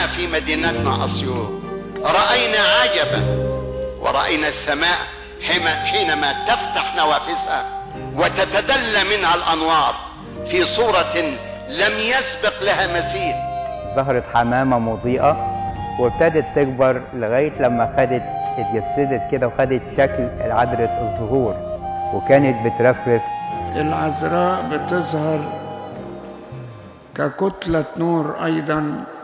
في مدينتنا أسيوط رأينا عجبا ورأينا السماء حينما تفتح نوافذها وتتدلى منها الأنوار في صورة لم يسبق لها مثيل ظهرت حمامة مضيئة وابتدت تكبر لغاية لما خدت اتجسدت كده وخدت شكل عذرة الزهور وكانت بترفرف العذراء بتظهر ككتلة نور أيضا